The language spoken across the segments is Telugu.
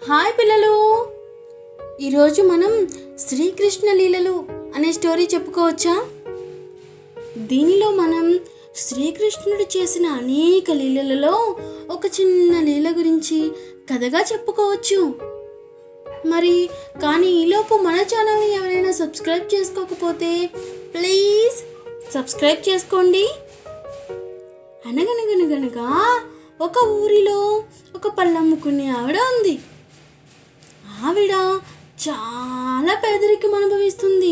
హాయ్ పిల్లలు ఈరోజు మనం శ్రీకృష్ణ లీలలు అనే స్టోరీ చెప్పుకోవచ్చా దీనిలో మనం శ్రీకృష్ణుడు చేసిన అనేక లీలలలో ఒక చిన్న లీల గురించి కథగా చెప్పుకోవచ్చు మరి కానీ ఈలోపు మన ఛానల్ని ఎవరైనా సబ్స్క్రైబ్ చేసుకోకపోతే ప్లీజ్ సబ్స్క్రైబ్ చేసుకోండి అనగనగనగనగా ఒక ఊరిలో ఒక పళ్ళమ్ముకునే ఆవిడ ఉంది ఆవిడ చాలా పేదరికం అనుభవిస్తుంది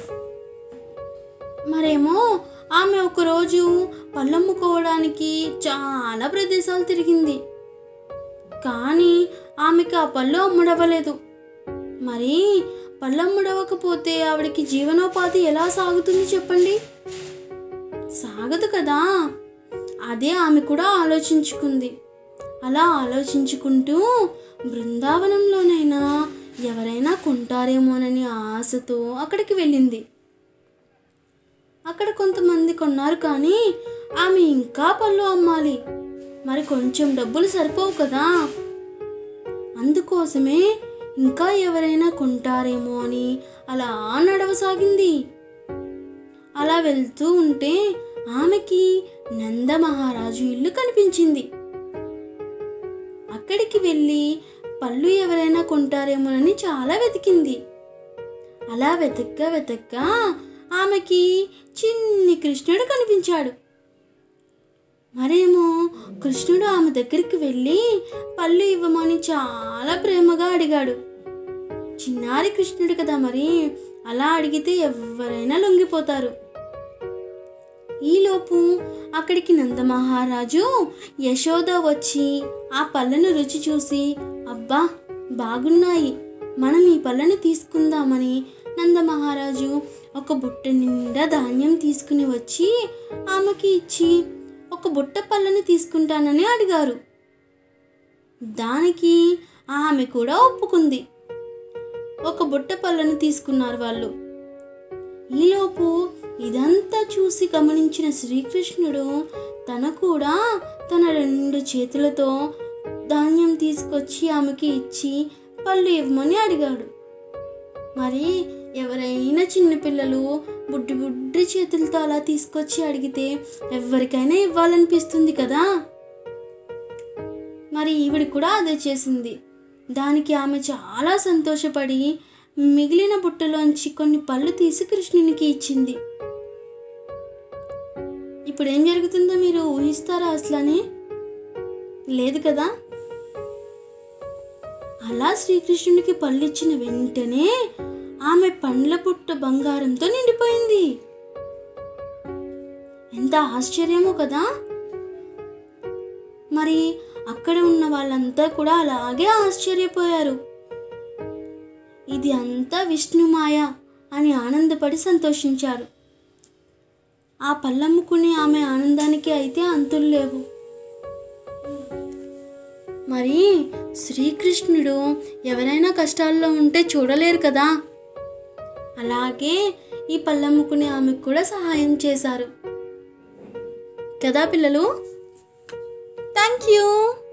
మరేమో ఆమె ఒకరోజు పళ్ళమ్ముకోవడానికి చాలా ప్రదేశాలు తిరిగింది కానీ ఆమెకు ఆ పళ్ళు అమ్ముడవ్వలేదు మరి పళ్ళు అమ్ముడవ్వకపోతే ఆవిడకి జీవనోపాధి ఎలా సాగుతుంది చెప్పండి సాగదు కదా అదే ఆమె కూడా ఆలోచించుకుంది అలా ఆలోచించుకుంటూ బృందావనంలోనైనా ఎవరైనా కొంటారేమోనని ఆశతో అక్కడికి వెళ్ళింది అక్కడ కొంతమంది కొన్నారు కానీ ఆమె ఇంకా పళ్ళు అమ్మాలి మరి కొంచెం డబ్బులు సరిపోవు కదా అందుకోసమే ఇంకా ఎవరైనా కొంటారేమో అని అలా నడవసాగింది అలా వెళ్తూ ఉంటే ఆమెకి నంద మహారాజు ఇల్లు కనిపించింది అక్కడికి వెళ్ళి పళ్ళు ఎవరైనా కొంటారేమోనని చాలా వెతికింది అలా వెతక్క వెతక్క ఆమెకి చిన్ని కృష్ణుడు కనిపించాడు మరేమో కృష్ణుడు ఆమె దగ్గరికి వెళ్ళి పళ్ళు ఇవ్వమని చాలా ప్రేమగా అడిగాడు చిన్నారి కృష్ణుడు కదా మరి అలా అడిగితే ఎవరైనా లొంగిపోతారు ఈలోపు అక్కడికి నందమహారాజు యశోద వచ్చి ఆ పళ్ళను రుచి చూసి అబ్బా బాగున్నాయి మనం ఈ పళ్ళను తీసుకుందామని నందమహారాజు ఒక బుట్ట నిండా ధాన్యం తీసుకుని వచ్చి ఆమెకి ఇచ్చి ఒక బుట్ట పళ్ళని తీసుకుంటానని అడిగారు దానికి ఆమె కూడా ఒప్పుకుంది ఒక బుట్ట పళ్ళను తీసుకున్నారు వాళ్ళు ఈలోపు ఇదంతా చూసి గమనించిన శ్రీకృష్ణుడు తన కూడా తన రెండు చేతులతో ధాన్యం తీసుకొచ్చి ఆమెకి ఇచ్చి పళ్ళు ఇవ్వమని అడిగాడు మరి ఎవరైనా చిన్నపిల్లలు బుడ్డి బుడ్డి చేతులతో అలా తీసుకొచ్చి అడిగితే ఎవరికైనా ఇవ్వాలనిపిస్తుంది కదా మరి ఈవిడ కూడా అదే చేసింది దానికి ఆమె చాలా సంతోషపడి మిగిలిన బుట్టలోంచి కొన్ని పళ్ళు తీసి కృష్ణునికి ఇచ్చింది ఇప్పుడు ఏం జరుగుతుందో మీరు ఊహిస్తారా అసలని లేదు కదా అలా శ్రీకృష్ణునికి పళ్ళు ఇచ్చిన వెంటనే ఆమె పండ్ల పుట్ట బంగారంతో నిండిపోయింది ఎంత ఆశ్చర్యమో కదా మరి అక్కడ ఉన్న వాళ్ళంతా కూడా అలాగే ఆశ్చర్యపోయారు ఇది అంతా విష్ణుమాయ అని ఆనందపడి సంతోషించారు ఆ పళ్ళమ్ముకునే ఆమె ఆనందానికి అయితే అంతులు లేవు మరి శ్రీకృష్ణుడు ఎవరైనా కష్టాల్లో ఉంటే చూడలేరు కదా అలాగే ఈ పళ్ళమ్ముకునే ఆమెకు కూడా సహాయం చేశారు కదా పిల్లలు థ్యాంక్ యూ